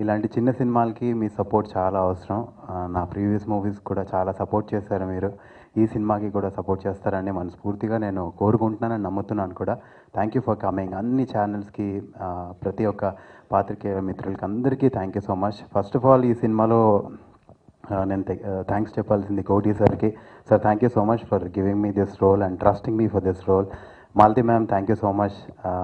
ఇలాంటి చిన్న సినిమాలకి మీ సపోర్ట్ చాలా అవసరం ఆ, నా ప్రీవియస్ మూవీస్ కూడా చాలా సపోర్ట్ చేశారు మీరు ఈ సినిమాకి కూడా సపోర్ట్ చేస్తారని మనస్ఫూర్తిగా నేను కోరుకుంటున్నానని నమ్ముతున్నాను కూడా థ్యాంక్ యూ ఫర్ కమింగ్ అన్ని ఛానల్స్కి ప్రతి ఒక్క పాత్రికేయ మిత్రులకి అందరికీ thank you so much first of all ఈ సినిమాలో ఆ, నేను థ్యాంక్స్ చెప్పాల్సింది కోటి సార్కి sir thank you so much for giving me this role and trusting me for this role Malti ma'am thank you so much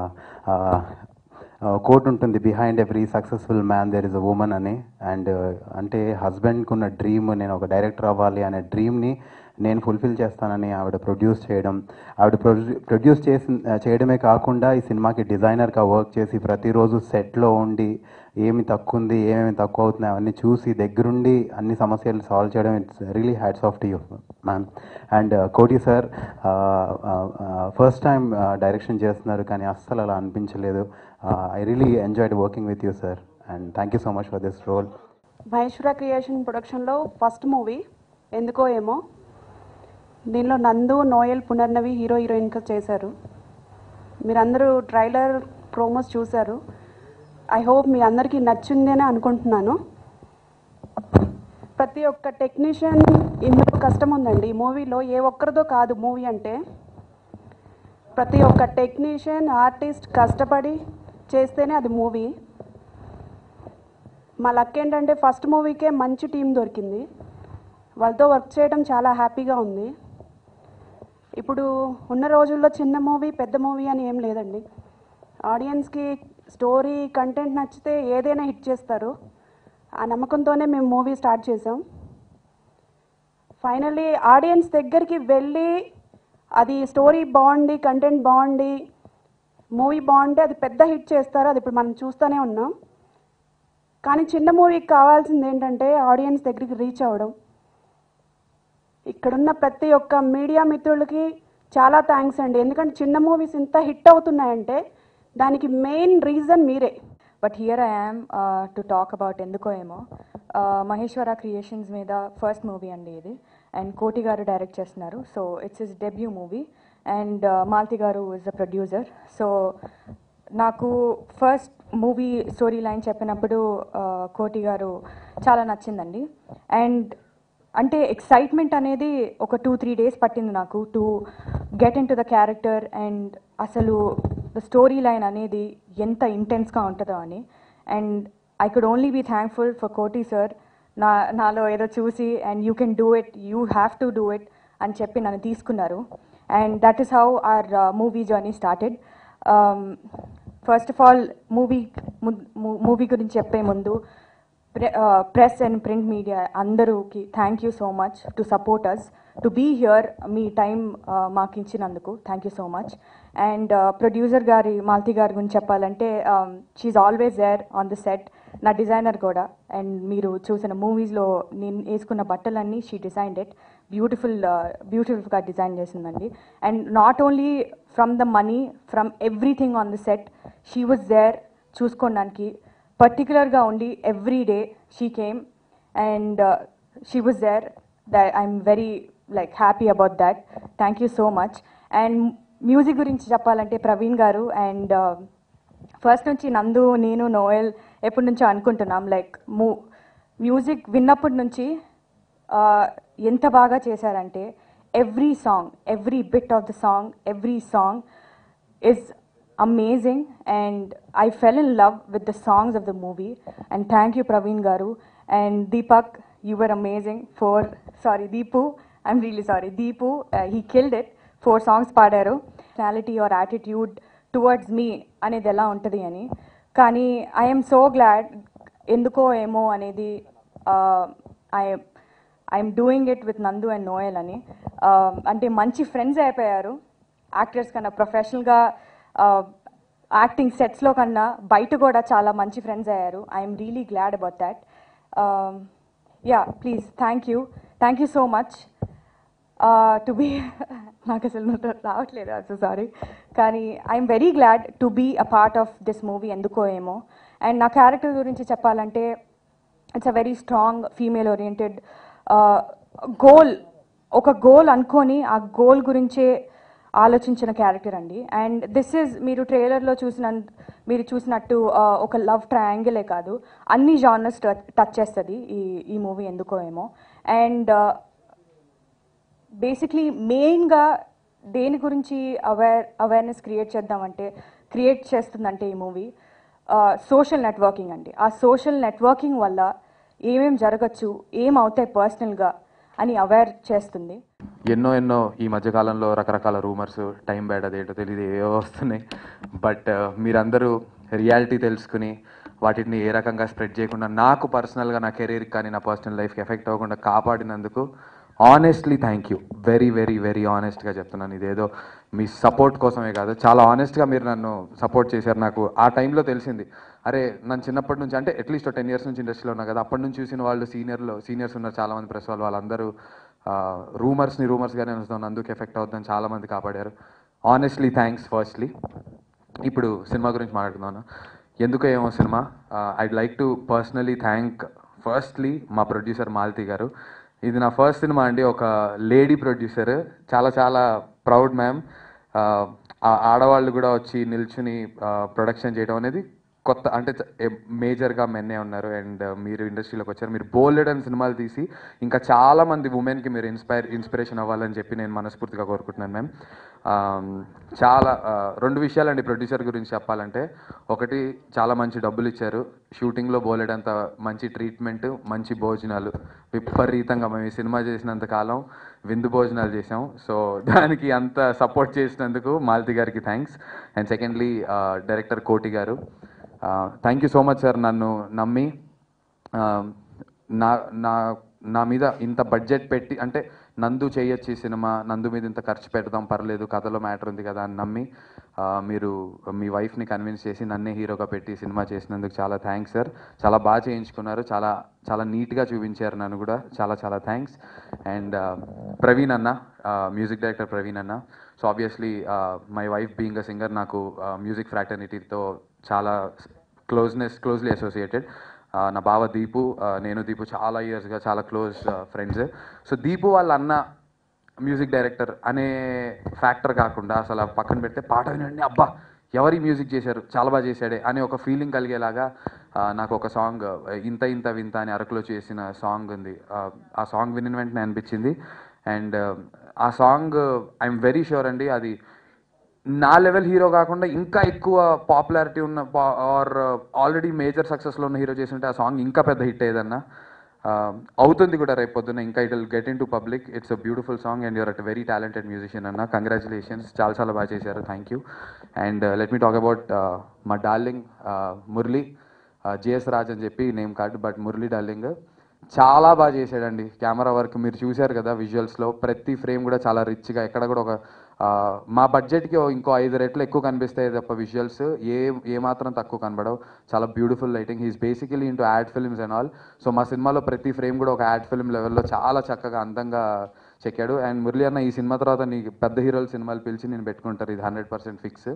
quote ఉంటుంది behind every successful man there is a woman అని and అంటే హస్బెండ్కి ఉన్న dream నేను ఒక director అవ్వాలి అనే డ్రీమ్ని నేను ఫుల్ఫిల్ చేస్తానని ఆవిడ ప్రొడ్యూస్ చేయడం ఆవిడ ప్రొడ్యూస్ చేసి చేయడమే కాకుండా ఈ సినిమాకి డిజైనర్గా వర్క్ చేసి ప్రతిరోజు సెట్లో ఉండి ఏమి తక్కువ ఉంది ఏమేమి తక్కువ అవుతున్నాయి అవన్నీ చూసి దగ్గరుండి అన్ని సమస్యలు సాల్వ్ చేయడం it's really hats off to you ma'am and Koti sir first time direction చేస్తున్నారు కానీ అస్సలు అలా అనిపించలేదు I really enjoyed working with you sir and thank you so much for this role Maheshwara creation ప్రొడక్షన్లో ఫస్ట్ మూవీ ఎందుకో ఏమో దీనిలో నందు నోయల్ పునర్నవి హీరో హీరోయిన్గా చేశారు మీరందరూ ట్రైలర్ ప్రోమోస్ చూశారు ఐ హోప్ మీ అందరికీ నచ్చింది అని అనుకుంటున్నాను ప్రతి ఒక్క టెక్నీషియన్ ఇందులో కష్టం ఉందండి ఈ మూవీలో ఏ ఒక్కరిదో కాదు మూవీ అంటే ప్రతి ఒక్క టెక్నీషియన్ ఆర్టిస్ట్ కష్టపడి చేస్తేనే అది మూవీ మా లక్ ఏంటంటే ఫస్ట్ మూవీకే మంచి టీం దొరికింది వాళ్ళతో వర్క్ చేయడం చాలా హ్యాపీగా ఉంది ఇప్పుడు ఉన్న రోజుల్లో చిన్న మూవీ పెద్ద మూవీ అని ఏం లేదండి ఆడియన్స్కి స్టోరీ కంటెంట్ నచ్చితే ఏదైనా హిట్ చేస్తారు ఆ నమ్మకంతోనే మేము మూవీ స్టార్ట్ చేసాం ఫైనల్లీ ఆడియన్స్ దగ్గరికి వెళ్ళి అది స్టోరీ బాగుండి కంటెంట్ బాగుండి మూవీ బాగుంటే అది పెద్ద హిట్ చేస్తారు అది ఇప్పుడు మనం చూస్తూనే ఉన్నాం కానీ చిన్న మూవీకి కావాల్సింది ఏంటంటే ఆడియన్స్ దగ్గరికి రీచ్ అవ్వడం ఇక్కడున్న ప్రతి ఒక్క మీడియా మిత్రులకి చాలా థ్యాంక్స్ అండి ఎందుకంటే చిన్న మూవీస్ ఇంత హిట్ అవుతున్నాయంటే దానికి మెయిన్ రీజన్ మీరే but here I am to talk about ఎందుకో ఏమో మహేశ్వర క్రియేషన్స్ మీద ఫస్ట్ మూవీ అండి ఇది అండ్ కోటి గారు డైరెక్ట్ చేస్తున్నారు so it's is debut movie and Malti గారు ఇస్ ద ప్రొడ్యూసర్ సో నాకు ఫస్ట్ మూవీ స్టోరీ లైన్ చెప్పినప్పుడు uh, కోటి గారు చాలా నచ్చిందండి అండ్ అంటే ఎక్సైట్మెంట్ అనేది ఒక టూ త్రీ డేస్ పట్టింది నాకు to get into the character and అసలు ద స్టోరీ లైన్ అనేది ఎంత ఇంటెన్స్గా ఉంటుందో అని and I could only be thankful for Koti sir నా నాలో ఏదో చూసి and you can do it you have to do it అని చెప్పి నన్ను తీసుకున్నారు and that is how our movie journey started first of all movie movie గురించి చెప్పే ముందు ప్రెస్ అండ్ ప్రింట్ మీడియా అందరూకి thank you so much to support us to be here మీ time మాకు ఇచ్చినందుకు thank you so much and producer గారి మాల్తి గారి గురించి చెప్పాలంటే she always there on the set నా డిజైనర్ కూడా అండ్ మీరు చూసిన మూవీస్లో నేను వేసుకున్న బట్టలన్నీ షీ డిజైన్డ్ ఇట్ బ్యూటిఫుల్ బ్యూటిఫుల్గా డిజైన్ చేసిందండి and not only from the money from everything on the set she was there చూసుకోవడానికి పర్టికులర్గా ఉండి every day she came and she was there that I'm very like happy about that thank you so much and music గురించి చెప్పాలంటే ప్రవీణ్ గారు and first నుంచి నందు నేను Noel ఎప్పటి నుంచో అనుకుంటున్నాం లైక్ మూ మ్యూజిక్ విన్నప్పటి నుంచి ఎంత బాగా చేశారంటే every song every bit of the song every song is amazing and I fell in love with the songs of the movie and thank you Praveen Garu and Deepak you were amazing for sorry Deepu I'm really sorry Deepu uh, he killed it four songs పాడారు personality or attitude towards me అనేది ఎలా ఉంటుంది అని కానీ I'm so glad ఎందుకో ఏమో అనేది I I'm doing it with Nandu and Noel అని అంటే మంచి ఫ్రెండ్స్ అయిపోయారు యాక్టర్స్ కన్నా ప్రొఫెషనల్గా యాక్టింగ్ సెట్స్లో కన్నా బయట కూడా చాలా మంచి ఫ్రెండ్స్ అయ్యారు I'm really glad about that yeah please thank you thank you so much to be నాకు అసలు రావట్లేదు సో సారీ కానీ I'm very glad to be a part of this movie ఎందుకో ఏమో అండ్ నా క్యారెక్టర్ గురించి చెప్పాలంటే it's a very strong female oriented goal ఒక గోల్ అనుకొని ఆ గోల్ గురించే ఆలోచించిన క్యారెక్టర్ అండి అండ్ దిస్ ఈజ్ మీరు ట్రైలర్లో చూసిన మీరు చూసినట్టు ఆ, ఒక లవ్ ట్రయాంగిలే కాదు అన్ని జానర్స్ టచ్ చేస్తుంది ఈ ఈ మూవీ ఎందుకో ఏమో అండ్ బేసిక్లీ మెయిన్గా దేని గురించి అవేర్ అవేర్నెస్ క్రియేట్ చేద్దామంటే క్రియేట్ చేస్తుందంటే ఈ మూవీ సోషల్ నెట్వర్కింగ్ అండి ఆ సోషల్ నెట్వర్కింగ్ వల్ల ఏమేం జరగచ్చు ఏం అవుతాయి పర్సనల్గా అని అవేర్ చేస్తుంది ఎన్నో ఎన్నో ఈ మధ్యకాలంలో రకరకాల రూమర్స్ టైం బ్యాడ్ అదేంటో తెలియదు ఏవో వస్తున్నాయి బట్ మీరందరూ రియాలిటీ తెలుసుకుని వాటిని ఏ రకంగా స్ప్రెడ్ చేయకుండా నాకు పర్సనల్గా నా కెరీర్కి కానీ నా పర్సనల్ లైఫ్కి ఎఫెక్ట్ అవ్వకుండా కాపాడినందుకు honestly thank you very very very ఆనెస్ట్గా చెప్తున్నాను ఇదేదో మీ సపోర్ట్ కోసమే కాదు చాలా ఆనెస్ట్గా మీరు నన్ను సపోర్ట్ చేశారు నాకు ఆ టైంలో తెలిసింది అరే నన్ను చిన్నప్పటి నుంచి అంటే అట్లీస్ట్ టెన్ ఇయర్స్ నుంచి ఇండస్ట్రీలో ఉన్నా కదా అప్పటి నుంచి చూసిన వాళ్ళు సీనియర్లు సీనియర్స్ ఉన్నారు చాలామంది ప్రెస్ వాళ్ళు వాళ్ళందరూ రూమర్స్ని రూమర్స్గానే ఉంచుతాను అందుకు ఎఫెక్ట్ అవుతుందని చాలామంది కాపాడారు ఆనెస్ట్లీ థ్యాంక్స్ ఫస్ట్లీ ఇప్పుడు సినిమా గురించి మాట్లాడుతున్నాను ఎందుకో ఏమో సినిమా I'd like to personally thank firstly మా ప్రొడ్యూసర్ మాలతి గారు ఇది నా ఫస్ట్ సినిమా అండి ఒక లేడీ ప్రొడ్యూసర్ చాలా చాలా ప్రౌడ్ మ్యామ్ ఆడవాళ్ళు కూడా వచ్చి నిల్చుని ప్రొడక్షన్ చేయడం అనేది కొత్త అంటే మేజర్గా మెన్నే ఉన్నారు అండ్ మీరు ఇండస్ట్రీలోకి వచ్చారు మీరు బోల్డెడ్ అని సినిమాలు తీసి ఇంకా చాలా మంది ఉమెన్కి మీరు ఇన్స్పైర్ ఇన్స్పిరేషన్ అవ్వాలని చెప్పి నేను మనస్ఫూర్తిగా కోరుకుంటున్నాను మ్యామ్ చాలా ఆ, రెండు విషయాలండి ప్రొడ్యూసర్ గురించి చెప్పాలంటే ఒకటి చాలా మంచి డబ్బులు ఇచ్చారు షూటింగ్లో బోలెడంత మంచి ట్రీట్మెంట్ మంచి భోజనాలు విపరీతంగా మేము ఈ సినిమా చేసినంత కాలం విందు భోజనాలు చేసాం సో దానికి అంత సపోర్ట్ చేసినందుకు మాలతి గారికి thanks and secondly director Koti గారు thank you so much sir నన్ను నమ్మి ఆ, నా నా నా మీద ఇంత బడ్జెట్ పెట్టి అంటే నందు చేయొచ్చు ఈ సినిమా నందు మీద ఇంత ఖర్చు పెడదాం పర్లేదు కథలో మ్యాటర్ ఉంది కదా అని నమ్మి ఆ, మీరు మీ వైఫ్ని కన్విన్స్ చేసి నన్నే హీరోగా పెట్టి ఈ సినిమా చేసినందుకు చాలా థ్యాంక్స్ సార్ చాలా బాగా చేయించుకున్నారు చాలా చాలా నీట్గా చూపించారు నన్ను కూడా చాలా చాలా థ్యాంక్స్ అండ్ ప్రవీణ్ అన్న మ్యూజిక్ డైరెక్టర్ ప్రవీణ్ అన్న so obviously my wife being a singer నాకు మ్యూజిక్ ఫ్రాటర్నిటీతో చాలా క్లోజ్నెస్ క్లోజ్లీ అసోసియేటెడ్ నా బావ దీపు ఆ, నేను దీపు చాలా ఇయర్స్గా చాలా క్లోజ్ ఫ్రెండ్స్ సో దీపు వాళ్ళ అన్న మ్యూజిక్ డైరెక్టర్ అనే ఫ్యాక్టర్ కాకుండా అసలు ఆ పక్కన పెడితే పాట వినండి అబ్బా ఎవరి మ్యూజిక్ చేశారు చాలా బాగా చేశాడే అనే ఒక ఫీలింగ్ కలిగేలాగా ఆ, నాకు ఒక సాంగ్ ఇంత ఇంత వింత అని అరకులో చేసిన సాంగ్ ఉంది ఆ, ఆ సాంగ్ వినిన వెంటనే అనిపించింది అండ్ ఆ సాంగ్ ఐఎమ్ వెరీ షూర్ అండి అది నా లెవెల్ హీరో కాకుండా ఇంకా ఎక్కువ పాపులారిటీ ఉన్న ఆర్ ఆల్రెడీ మేజర్ సక్సెస్లో ఉన్న హీరో చేస్తుంటే ఆ సాంగ్ ఇంకా పెద్ద హిట్ అయ్యేదన్నా ఆ, అవుతుంది కూడా రేపు పొద్దున్న ఇంకా it will get into public it's a beautiful song and you're at very talented musician అన్న కంగ్రాచులేషన్స్ చాలా చాలా బాగా చేశారు thank you and let me talk about మా డార్లింగ్ మురళి జిఎస్ రాజ్ అని చెప్పి name card but Murali darling చాలా బాగా చేశాడండి కెమెరా వర్క్ మీరు చూశారు కదా విజువల్స్లో ప్రతి ఫ్రేమ్ కూడా చాలా రిచ్గా ఎక్కడ కూడా ఒక ఆ, మా బడ్జెట్కి ఇంకో ఐదు రెట్లు ఎక్కువ కనిపిస్తాయి తప్ప విజువల్స్ ఏ ఏ మాత్రం తక్కువ కనబడవు చాలా beautiful lighting he's basically into ad films and all so మా సినిమాలో ప్రతి ఫ్రేమ్ కూడా ఒక యాడ్ ఫిల్మ్ లెవెల్లో చాలా చక్కగా అందంగా చెక్కాడు అండ్ మురళి అన్న ఈ సినిమా తర్వాత నీకు పెద్ద హీరోల సినిమాలు పిలిచి నేను పెట్టుకుంటారు ఇది hundred percent fix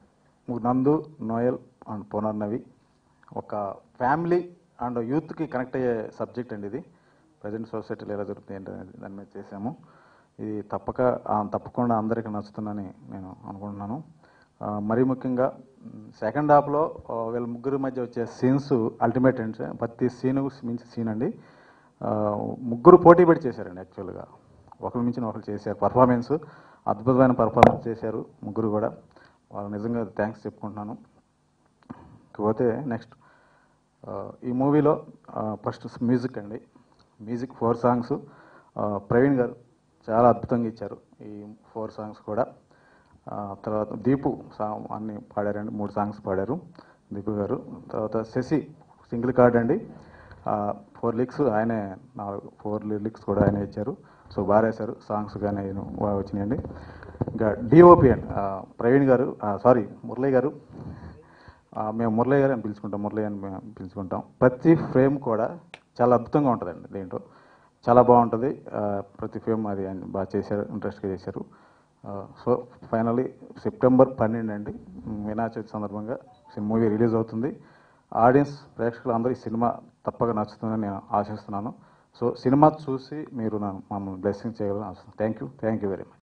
Nandu Noel and Punarnavi ఒక ఫ్యామిలీ అండ్ యూత్కి కనెక్ట్ అయ్యే సబ్జెక్ట్ అండి ఇది ప్రజెంట్ సొసైటీలో ఎలా జరుగుతుంది ఏంటనేది దాని మీద చేసాము ఇది తప్పక ఆ, తప్పకుండా అందరికీ నచ్చుతుందని నేను అనుకుంటున్నాను ఆ, మరీ ముఖ్యంగా సెకండ్ హాఫ్లో ఆ, వీళ్ళ ముగ్గురు మధ్య వచ్చే సీన్స్ అల్టిమేట్ అండ్ ప్రతి సీను మించి సీన్ అండి ఆ, ముగ్గురు పోటీ పడి చేశారండి యాక్చువల్గా ఒకరి మించిన ఒకరు చేశారు పర్ఫార్మెన్స్ అద్భుతమైన పర్ఫార్మెన్స్ చేశారు ముగ్గురు కూడా వాళ్ళు నిజంగా థ్యాంక్స్ చెప్పుకుంటున్నాను ఇకపోతే నెక్స్ట్ ఈ మూవీలో ఫస్ట్ మ్యూజిక్ అండి మ్యూజిక్ ఫోర్ సాంగ్స్ ప్రవీణ్ గారు చాలా అద్భుతంగా ఇచ్చారు ఈ ఫోర్ సాంగ్స్ కూడా ఆ, తర్వాత దీపు సా అన్ని పాడారండి మూడు సాంగ్స్ పాడారు దీపు గారు తర్వాత శశి సింగిల్ కార్డ్ అండి ఫోర్ లిరిక్స్ ఆయనే నాలుగు ఫోర్ లిరిక్స్ కూడా ఆయన ఇచ్చారు సో బాగా రాశారు సాంగ్స్ కానీ ఆయన బాగా వచ్చినాయండి ఇంకా డిఓపి అండి ఆ, ప్రవీణ్ గారు సారీ మురళి గారు ఆ, మేము మురళి గారు అని పిలుచుకుంటాం మురళి అని మేము పిలుచుకుంటాం ప్రతి ఫ్రేమ్ కూడా చాలా అద్భుతంగా ఉంటుందండి దీంట్లో చాలా బాగుంటుంది ఆ, ప్రతి ఫ్రేమ్ అది ఆయన బాగా చేశారు ఇంట్రెస్ట్గా చేశారు ఆ, సో ఫైనల్లీ సెప్టెంబర్ పన్నెండు అండి వినాయక చవితి సందర్భంగా మూవీ రిలీజ్ అవుతుంది ఆడియన్స్ ప్రేక్షకులు అందరూ ఈ సినిమా తప్పక నచ్చుతుందని నేను ఆశిస్తున్నాను సో సినిమా చూసి మీరు నన్ను మమ్మల్ని బ్లెస్సింగ్ చేయగలని ఆశిస్తున్నాను thank you thank you very much